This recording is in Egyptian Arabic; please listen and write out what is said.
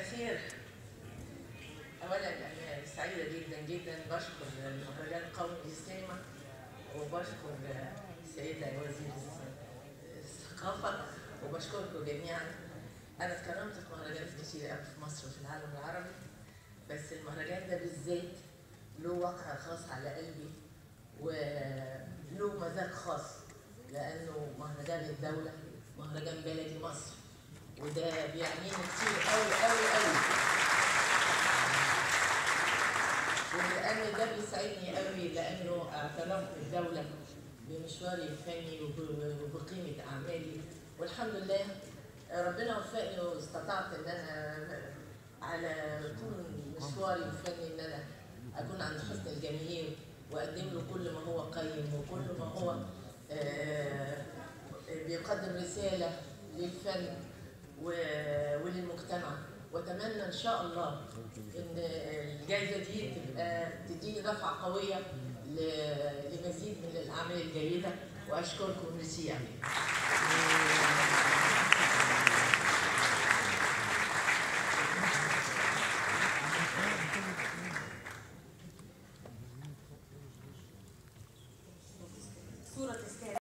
الخير اولا انا سعيده جدا جدا بشكر المهرجان القومي للسينما وبشكر السيده وزير الثقافه وبشكركم جميعا انا اتكرمت في مهرجانات كتير قوي في مصر وفي العالم العربي بس المهرجان ده بالذات له وقع خاص على قلبي وله مذاق خاص لانه مهرجان الدوله مهرجان بلدي مصر وده بيعنيني كتير قوي قوي قوي ولان ده بيسعدني قوي لانه اعترفت الدوله بمشواري الفني وبقيمه اعمالي والحمد لله ربنا وفقني واستطعت ان انا على طول مشواري الفني ان انا اكون عند حسن الجماهير واقدم له كل ما هو قيم وكل ما هو بيقدم رساله للفن وللمجتمع واتمنى ان شاء الله ان الجائزه دي تبقى تديني دفعه قويه لمزيد من الاعمال الجيده واشكركم ميرسي صورة تذكارية